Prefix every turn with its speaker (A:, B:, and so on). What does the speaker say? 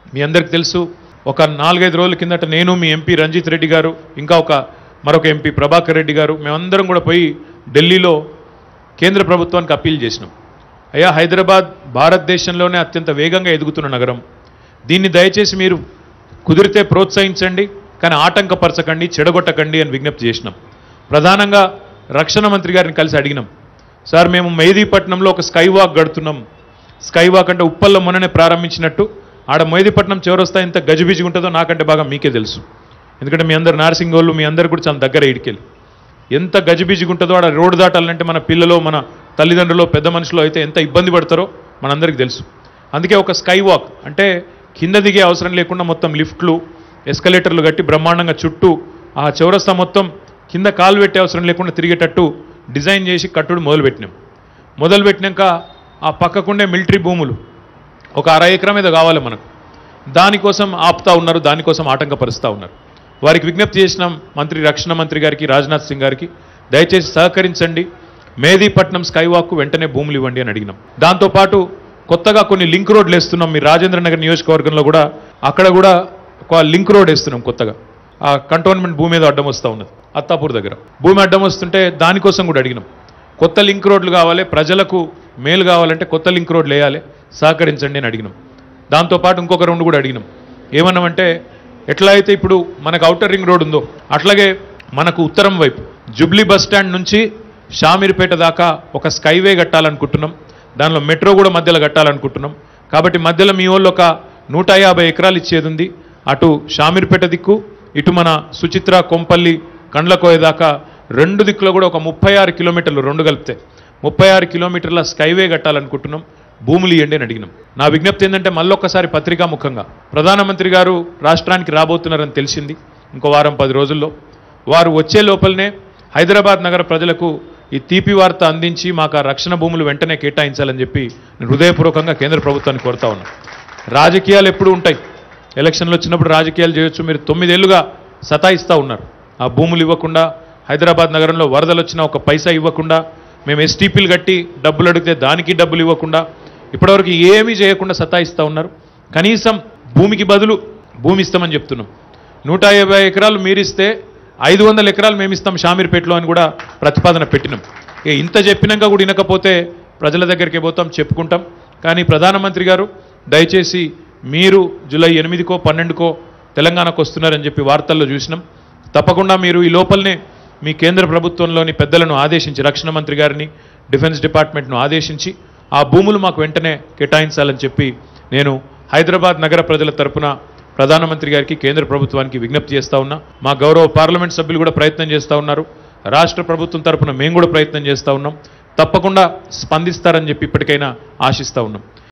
A: మీ అందరికి తెలుసు ఒక నాలుగైదు రోజుల కిందట నేను మీ ఎంపీ రంజిత్ రెడ్డి గారు ఇంకా ఒక మరొక ఎంపీ ప్రభాకర్ రెడ్డి గారు మేమందరం కూడా పోయి ఢిల్లీలో కేంద్ర ప్రభుత్వానికి అప్పీల్ చేసినాం అయ్యా హైదరాబాద్ భారతదేశంలోనే అత్యంత వేగంగా ఎదుగుతున్న నగరం దీన్ని దయచేసి మీరు కుదిరితే ప్రోత్సహించండి కానీ ఆటంకపరచకండి చెడగొట్టకండి అని విజ్ఞప్తి చేసినాం ప్రధానంగా రక్షణ మంత్రి గారిని కలిసి అడిగినాం సార్ మేము మెహదీపట్నంలో ఒక స్కై వాక్ గడుతున్నాం స్కై వాక్ అంటే ఉప్పల్లో మొన్ననే ప్రారంభించినట్టు ఆడ మెహదీపట్నం చివరొస్తా ఎంత గజిబిజిగా ఉంటుందో నాకంటే బాగా మీకే తెలుసు ఎందుకంటే మీ అందరు నార్సింగ్ వాళ్ళు మీ అందరు కూడా చాలా దగ్గర ఇడికెళ్ళి ఎంత గజిబిజిగా ఉంటుందో ఆడ రోడ్డు దాటాలంటే మన పిల్లలు మన తల్లిదండ్రులు పెద్ద మనుషులు అయితే ఎంత ఇబ్బంది పడతారో మనందరికీ తెలుసు అందుకే ఒక స్కై వాక్ అంటే కింద దిగే అవసరం లేకుండా మొత్తం లిఫ్ట్లు ఎస్కలేటర్లు కట్టి బ్రహ్మాండంగా చుట్టూ ఆ చౌరస్తా మొత్తం కింద కాలు పెట్టే అవసరం లేకుండా తిరిగేటట్టు డిజైన్ చేసి కట్టుడు మొదలుపెట్టినాం మొదలుపెట్టినాక ఆ పక్కకుండే మిలిటరీ భూములు ఒక అర ఎకరం మీద కావాలి మనకు దానికోసం ఆపుతా ఉన్నారు దానికోసం ఆటంకపరుస్తూ ఉన్నారు వారికి విజ్ఞప్తి చేసినాం మంత్రి రక్షణ మంత్రి గారికి రాజ్నాథ్ సింగ్ గారికి దయచేసి సహకరించండి మేదీపట్నం స్కై వాక్కు వెంటనే భూములు ఇవ్వండి అని అడిగినాం దాంతోపాటు కొత్తగా కొన్ని లింక్ రోడ్లు వేస్తున్నాం మీ రాజేంద్ర నగర్ నియోజకవర్గంలో కూడా అక్కడ కూడా ఒక లింక్ రోడ్ వేస్తున్నాం కొత్తగా ఆ కంటోన్మెంట్ భూమి మీద అడ్డం వస్తూ ఉన్నది అత్తాపూర్ దగ్గర భూమి అడ్డం వస్తుంటే దానికోసం కూడా అడిగినాం కొత్త లింక్ రోడ్లు కావాలి ప్రజలకు మేలు కావాలంటే కొత్త లింక్ రోడ్లు వేయాలి సహకరించండి అని అడిగినాం దాంతోపాటు ఇంకొక రెండు కూడా అడిగినాం ఏమన్నామంటే ఎట్లా అయితే ఇప్పుడు మనకు అవుటర్ రింగ్ రోడ్ ఉందో అట్లాగే మనకు ఉత్తరం వైపు జుబ్లీ బస్ స్టాండ్ నుంచి షామీర్పేట దాకా ఒక స్కైవే కట్టాలనుకుంటున్నాం దానిలో మెట్రో కూడా మధ్యలో కట్టాలనుకుంటున్నాం కాబట్టి మధ్యలో మీ వాళ్ళు ఒక నూట యాభై ఎకరాలు ఇచ్చేది ఉంది అటు షామీర్పేట దిక్కు ఇటు మన సుచిత్ర కొంపల్లి కండ్లకోయ దాకా రెండు దిక్కులో కూడా ఒక ముప్పై ఆరు కిలోమీటర్లు రెండు కలిపితే ముప్పై ఆరు కిలోమీటర్ల స్కైవే కట్టాలనుకుంటున్నాం భూములు ఇవ్వండి అని అడిగినాం నా విజ్ఞప్తి ఏంటంటే మళ్ళొక్కసారి పత్రికా ముఖంగా ప్రధానమంత్రి గారు రాష్ట్రానికి రాబోతున్నారని తెలిసింది ఇంకో వారం పది రోజుల్లో వారు వచ్చే లోపలనే హైదరాబాద్ నగర ప్రజలకు ఈ తీపి వార్త అందించి మాకు ఆ రక్షణ భూములు వెంటనే కేటాయించాలని చెప్పి నేను హృదయపూర్వకంగా కేంద్ర ప్రభుత్వాన్ని కోరుతా ఉన్నా రాజకీయాలు ఎప్పుడు ఉంటాయి ఎలక్షన్లు వచ్చినప్పుడు రాజకీయాలు చేయొచ్చు మీరు తొమ్మిదేళ్లుగా సతాయిస్తూ ఉన్నారు ఆ భూములు ఇవ్వకుండా హైదరాబాద్ నగరంలో వరదలు వచ్చినా ఒక పైసా ఇవ్వకుండా మేము ఎస్టీపీలు కట్టి డబ్బులు అడిగితే దానికి డబ్బులు ఇవ్వకుండా ఇప్పటివరకు ఏమీ చేయకుండా సతాయిస్తూ ఉన్నారు కనీసం భూమికి బదులు భూమి ఇస్తామని చెప్తున్నాం నూట యాభై ఎకరాలు మీరిస్తే ఐదు వందల ఎకరాలు మేము ఇస్తాం షామీర్పేటలో అని కూడా ప్రతిపాదన పెట్టినాం ఇక ఇంత చెప్పినాక కూడా వినకపోతే ప్రజల దగ్గరికి పోతాం చెప్పుకుంటాం కానీ ప్రధానమంత్రి గారు దయచేసి మీరు జూలై ఎనిమిదికో పన్నెండుకో తెలంగాణకు వస్తున్నారని చెప్పి వార్తల్లో చూసినాం తప్పకుండా మీరు ఈ లోపలనే మీ కేంద్ర ప్రభుత్వంలోని పెద్దలను ఆదేశించి రక్షణ మంత్రి గారిని డిఫెన్స్ డిపార్ట్మెంట్ను ఆదేశించి ఆ భూములు మాకు వెంటనే కేటాయించాలని చెప్పి నేను హైదరాబాద్ నగర ప్రజల తరపున ప్రధానమంత్రి గారికి కేంద్ర ప్రభుత్వానికి విజ్ఞప్తి చేస్తా ఉన్నా మా గౌరవ పార్లమెంట్ సభ్యులు కూడా ప్రయత్నం చేస్తూ ఉన్నారు రాష్ట్ర ప్రభుత్వం తరపున మేము కూడా ప్రయత్నం చేస్తూ ఉన్నాం తప్పకుండా స్పందిస్తారని చెప్పి ఇప్పటికైనా ఆశిస్తూ ఉన్నాం